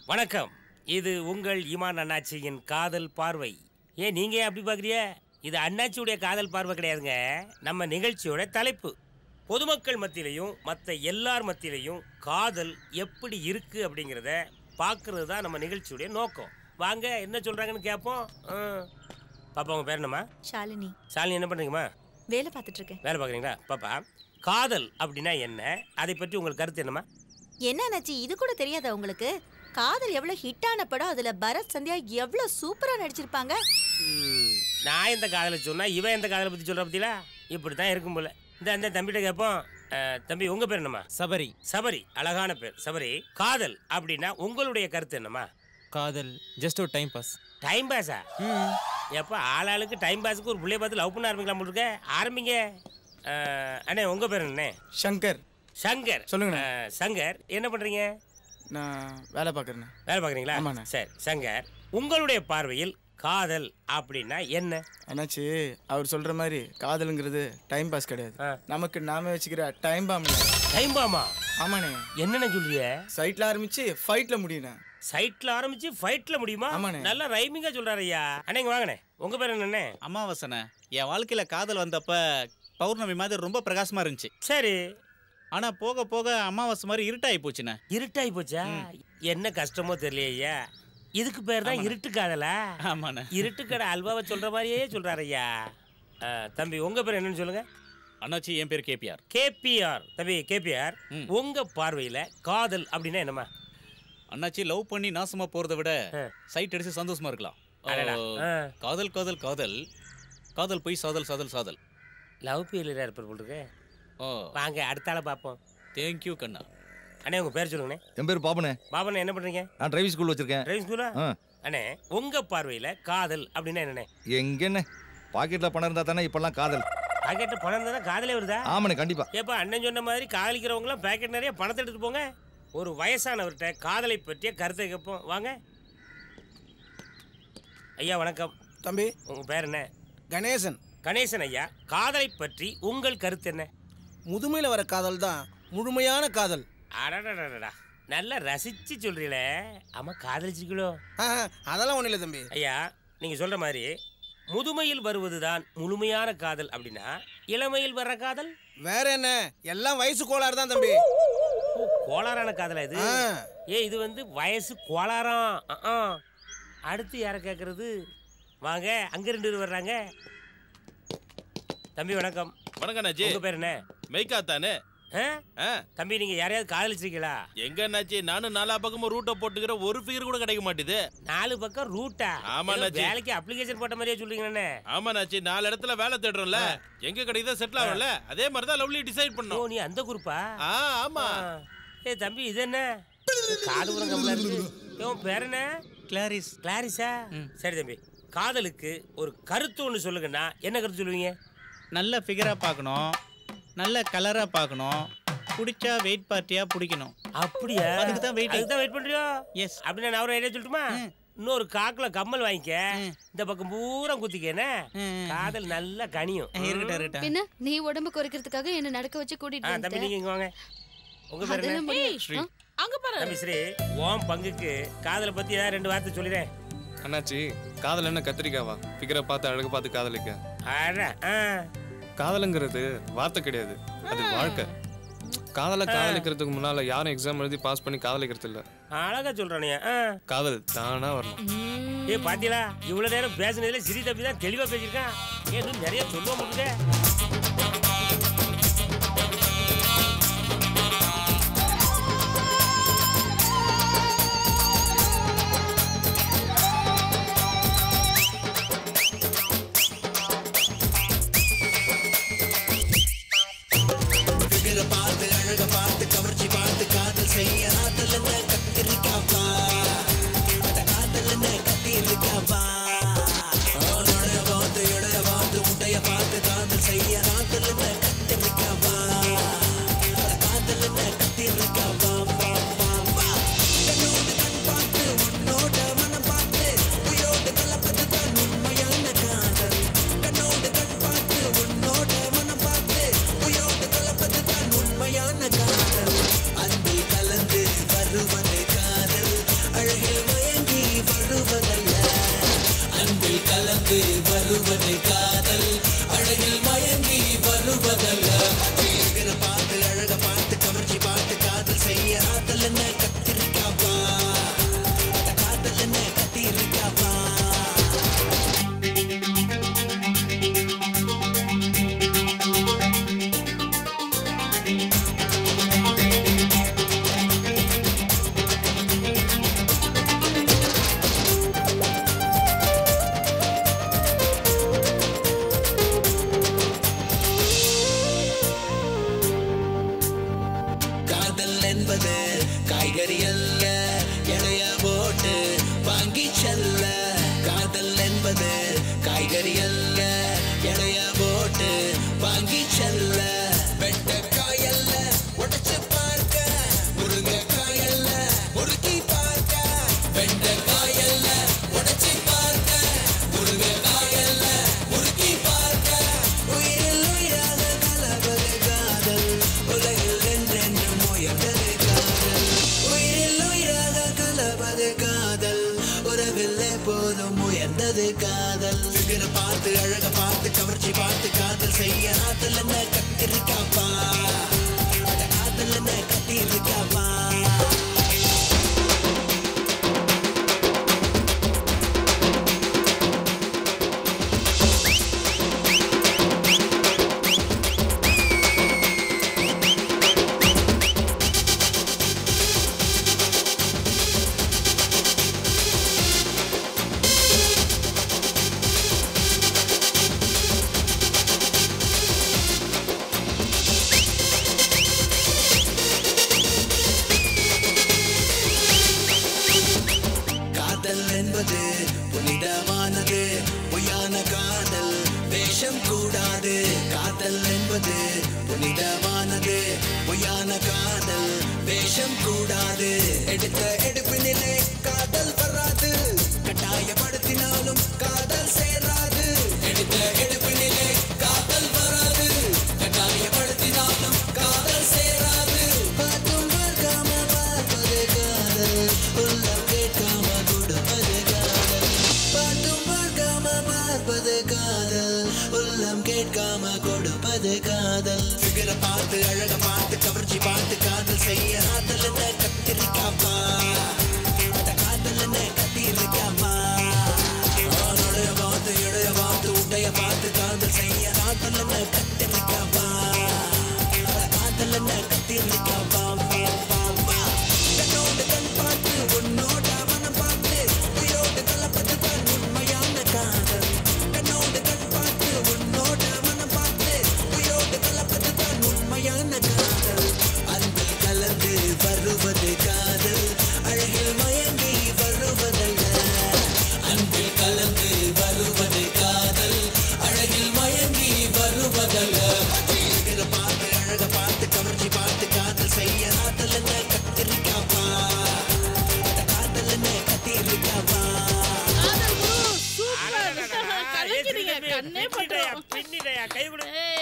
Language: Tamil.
வணக்கம் இது உங்கள் இமான் அண்ணாச்சியின் காதல் பார்வை ஏன் நீங்க ஏன் அப்படி பார்க்குறிய இது அண்ணாச்சியுடைய காதல் பார்வை கிடையாதுங்க நம்ம நிகழ்ச்சியோட தலைப்பு பொதுமக்கள் மத்தியிலையும் மற்ற எல்லார் மத்தியிலையும் காதல் எப்படி இருக்கு அப்படிங்கிறத பார்க்கறது தான் நம்ம நிகழ்ச்சியுடைய நோக்கம் வாங்க என்ன சொல்றாங்கன்னு கேட்போம் ஆ. பாப்பா உங்க பேர் என்னம்மா ஷாலினி சாலினி என்ன பண்ணுறீங்கம்மா வேலை பார்த்துட்டு இருக்கேன் வேலை பார்க்குறீங்களா பாப்பா காதல் அப்படின்னா என்ன அதை பற்றி உங்களுக்கு கருத்து என்னம்மா என்ன ஆச்சு இது கூட தெரியாதா உங்களுக்கு காதல் எவ்வளவு ஹிட்டான படம் அதுல பரத் சந்தியா எவ்வளவு சூப்பரா நடிச்சிருப்பாங்க ம், நான் எந்த காதலை சொன்னா இவன் எந்த காதலை பற்றி சொல்கிற பற்றிலா இப்படி தான் இருக்கும் போல இந்த அந்த தம்பிகிட்ட கேட்போம் அஹ், தம்பி உங்கள் பேர் என்னம்மா சபரி சபரி அழகான பேர் சபரி காதல் அப்படின்னா உங்களுடைய கருத்து என்னம்மா காதல் ஜஸ்ட் ஒரு டைம் பாஸ் டைம் பாஸா எப்போ ஆளாளுக்கு டைம் பாஸுக்கு ஒரு பிள்ளைய பார்த்து லவ் பண்ண ஆரம்பிக்கலாம் போல இருக்க ஆரம்பிங்க அஹ், அண்ணே உங்கள் பேர் என்ன சங்கர் சங்கர் சொல்லுங்கண்ணே. அஹ், சங்கர் என்ன பண்ணுறீங்க நான் வேலை பார்க்குறேண்ணே வேலை பார்க்குறீங்களா ஆமாண்ணே. சரி சங்கர் உங்களுடைய பார்வையில் காதல் அப்படின்னா என்ன அண்ணாச்சி அவர் சொல்ற மாதிரி காதலுங்கிறது டைம் பாஸ் கிடையாது ஆ. நமக்கு நாம வச்சுக்கிற டைம் பாம்ல டைம் பாமா ஆமாண்ணே என்னென்ன சொல்றிய சைட்ல ஆரம்பிச்சு ஃபைட்ல முடியுண்ணே சைட்ல ஆரம்பிச்சு ஃபைட்ல முடியுமா ஆமாண்ணே. நல்லா ரைமிங்கா சொல்றாரு ஐயா அண்ணே இங்க வாங்கண்ணே உங்க பேர் என்னண்ணே அமாவாசனை என் வாழ்க்கையில காதல் வந்தப்ப பௌர்ணமி மாதிரி ரொம்ப பிரகாசமா இருந்துச்சு சரி ஆனா போக போக அமாவாசை மாதிரி இருட்டாகி போச்சுண்ணே இருட்டாയി போச்சா என்ன கஷ்டமோ தெரியல ஐயா இதுக்கு பேர் தான் இருட்டு காதலா ஆமாண்ணே இருட்டு கடை அல்வாவை சொல்ற மாதிரியே சொல்றாரு ஐயா ஆ, தம்பி உங்க பேர் என்னன்னு சொல்லுங்க அண்ணாச்சி என் பேர் கேபிஆர் கேபிஆர் தம்பி கேபிஆர் ம். உங்க பார்வையில காதல் அப்படின்னா என்னம்மா அண்ணாச்சி லவ் பண்ணி நாசமா போறதை விட ஆ. சைட் அடிச்சு சந்தோஷமா இருக்கலாம் அடடா. ஆ, ஆ. காதல் காதல் காதல் காதல் போய் சாதல் சாதல் சாதல் லவ் ஃபீலியரா இருப்பார் போல் இருக்கு ஓ வாங்க அடுத்த ஆளை பார்ப்போம் தேங்க்யூ கண்ணா அண்ணே உங்க பேர் சொல்லுங்கண்ணே என் பேர் பாபனே பாபண்ணே என்ன பண்றீங்க நான் டிரைவிங் ஸ்கூல் வச்சிருக்கேன் டிரைவிங் ஸ்கூலா ஆ அண்ணே உங்க பார்வையில காதல் அப்படின்னா என்னண்ணே எங்கண்ணே பாக்கெட்ல பணம் இருந்தா தானே இப்பெல்லாம் காதல் பாக்கெட்ல பணம் இருந்தா காதலே வருதா ஆமாண்ணே கண்டிப்பா ஏப்பா அண்ணன் சொன்ன மாதிரி காதலிக்கிறவங்களாம் பேக்கெட் நிறைய பணத்தை எடுத்துட்டு போங்க ஒரு வயசானவர்கிட்ட காதலை பற்றிய கருத்தை கேட்போம் வாங்க ஐயா வணக்கம் தம்பி உங்க பேர் என்ன கணேசன் கணேசன் ஐயா காதலை பற்றி உங்கள் கருத்து என்ன முதுமையில் வர காதல் தான் முழுமையான காதல் அடடடடா நல்லா ரசிச்சு சொல்றீங்களே ஆமா காதலிச்சிருக்கீங்களோ ஆஹா, அதெல்லாம் ஒன்றும் இல்லை தம்பி ஐயா நீங்க சொல்ற மாதிரி முதுமையில் வருவதுதான் முழுமையான காதல் அப்படின்னா இளமையில் வர்ற காதல் வேற என்ன எல்லாம் வயசு கோளாறு தான் தம்பி ஓ, கோளாறான காதலா இது ஆ. ஏ இது வந்து வயசு கோளாறாம் அஹ், அஹ். அடுத்து யாரை கேட்கறது வாங்க அங்க ரெண்டு பேர் வர்றாங்க தம்பி வணக்கம் வணக்கம் அண்ணாச்சி உங்க பேர் என்ன மெய்கா தானே ஆ? ஆ, தம்பி நீங்க யாரையாவது காதலிச்சிருக்கீங்களா எங்க அண்ணாச்சி நானும் நாலா பக்கமும் ரூட்டை போட்டுக்கிற ஒரு ஃபிகர் கூட கிடைக்க மாட்டேது நாலு பக்கம் ரூட்டா ஆமா, ஏதோ அண்ணாச்சி. வேலைக்கு அப்ளிகேஷன் போட்ட மாதிரியே சொல்றீங்கண்ணே ஆமா அண்ணாச்சி நாலு இடத்துல வேலை தேடுறோம்ல எங்க கிடைக்குதோ செட்டில் ஆகும்ல அதே மாதிரி தான் லவ்லி டிசைட் ஓ பண்ணோம் நீ அந்த குரூப்பா ஆ ஆமா ஏ தம்பி இது என்ன காது உரம் கம்மலா இருக்கு இவன் பேர் என்ன கிளாரிஸ் கிளாரிஸா சரி தம்பி காதலுக்கு ஒரு கருத்து ஒன்று சொல்லுங்கண்ணா என்ன கருத்து சொல்லுவீங்க நல்ல ஃபிகரா பார்க்கணும் நல்ல கலரா பார்க்கணும் பிடிச்சா வெயிட் பார்ட்டியா பிடிக்கணும் அப்படியா அதுக்கு தான் waiting. அதுக்கு தான் வெயிட் பண்றியோ எஸ் அப்படின்னா நான் ஒரு ஐடியா சொல்லட்டுமா இன்னொரு காக்குல கம்மல் வாங்கிக்க இந்த பக்கம் பூரா குத்திக்கேனே காதல் நல்லா கனியும் இருக்கட்டும் இருக்கட்டும் பின்ன நீ உடம்பு குறைக்கிறதுக்காக என்ன நடக்க வச்சு ஆ, கூட்டிட்டு தம்பி வந்துட்ட. நீங்க இங்க வாங்க உங்க பேர் அதெல்லாம் என்ன முடியாது. ஆ? தம்பி ஸ்ரீ உன் பங்குக்கு காதலை பத்தி ஏதாவது ரெண்டு வார்த்தை சொல்லிடுறேன் அண்ணாச்சி காதல் என்ன கத்திரிக்காவா ஃபிகரை பார்த்து அழகு பார்த்து காதலிக்க அட, ஆ. காதலுங்கிறது வார்த்தை கிடையாது அது வாழ்க்கை காதலை காதலிக்கிறதுக்கு முன்னால யாரும் எக்ஸாம் எழுதி பாஸ் பண்ணி காதலிக்கிறது இல்ல அழகா சொல்றானே ஆ. காதல் தானா வரணும் ஏ பாத்தீங்களா இவ்வளவு நேரம் பேசுனதுல சிறி தம்பி தான் தெளிவா பேசியிருக்கான் ஏ இன்னும் நிறைய சொல்ல முடியுங்க பார்த்து காதல் செய்ய வருவதல்ல அன்பில் கலந்து வருவது காதல் அழகில் மயங்கி வருவதல்ல இருக்கிற பார்த்து அழக பார்த்து கவர்ச்சி பார்த்து காதல் செய்ய ஆதல் என்ன கத்திரிக்காப்பா காதல் என்ன கத்திரிக்காப்பா காதல் என்பது காய்கறி அல்ல இளைய போட்டு வாங்கி செல்ல காதல் என்பது காய்கறி அல்ல இளைய போட்டு வாங்கி செல்ல வெண்டைக்காய் அல்ல உடைச்சு பார்க்க முருங்கைக்காய் அல்ல முறுக்கி பார்க்க வெண்டைக்காய் அல்ல உடைச்சு பார்க்க முருங்கைக்காய் அல்ல முறுக்கி பார்க்க உயிரில் உயிராக கலவது காதல் உலகில் என்றென்றும் உயர்ந்தது காதல் உயிரில் உயிராக கலவது காதல் உறவில் எப்போதும் உயர்ந்தது காதல் சிகர பார்த்து அழக பார்த்து கவர்ச்சி பார்த்து காதல் செய்ய ஆதல் என்ன கத்திரிக்காப்பா அட காதல் என்ன கத்திரிக்காப்பா காதல் என்பது புனிதமானது பொய்யான காதல் வேஷம் கூடாது காதல் என்பது புனிதமானது பொய்யான காதல் வேஷம் கூடாது எடுத்த எடுப்பினிலே காதல் வராது கட்டாயப்படுத்தினாலும் காதல் சேராது எடுத்த எடுப்பினிலே காதல் வராது கட்டாயப்படுத்தினாலும் காதல் சேராது பார்த்தும் பார்க்காம பார்ப்பது காதல் உள்ளம் கேட்காம கொடுப்பது காதல் பார்த்தும் பார்க்காம பார்ப்பது காதல் உள்ளம் கேட்காம கொடுப்பது காதல் சிகர பார்த்து அழக பார்த்து கவர்ச்சி பார்த்து காதல் செய்ய ஆதல் என்ன கத்திரிக்காப்பா அட காதல் என்ன கத்திரிக்காப்பா அவனுடைய பார்த்து இடைய பார்த்து உடைய பார்த்து காதல் செய்ய காதல் என்ன கத்திரிக்காப்பா அட காதல் என்ன கத்திரிக்காப்பா கண்ணோடு கண் பார்த்து உன்னோட மனம் பார்த்து உயிரோடு கலப்பது தான் உண்மையான காதல் கண்ணோடு கண் பார்த்து உன்னோட மனம் பார்த்து உயிரோடு கலப்பது தான் உண்மையான காதல் அன்பில் கலந்து வருவது காதல் அழகில் மயங்கி வருவதல்ல அன்பில் கலந்து வருவது காதல் அழகில் மயங்கி வருவதல்ல இருக்கிற பார்த்து அழக பார்த்து கவர்ச்சி பார்த்து காதல் செய்ய காதல் என்ன கத்திரிக்காப்பா அட காதல் என்ன கத்திரிக்காப்பா அடடடடா, ஏய், திரும்பி, பின்னிடையா, பின்னிடையா, கை கொடு.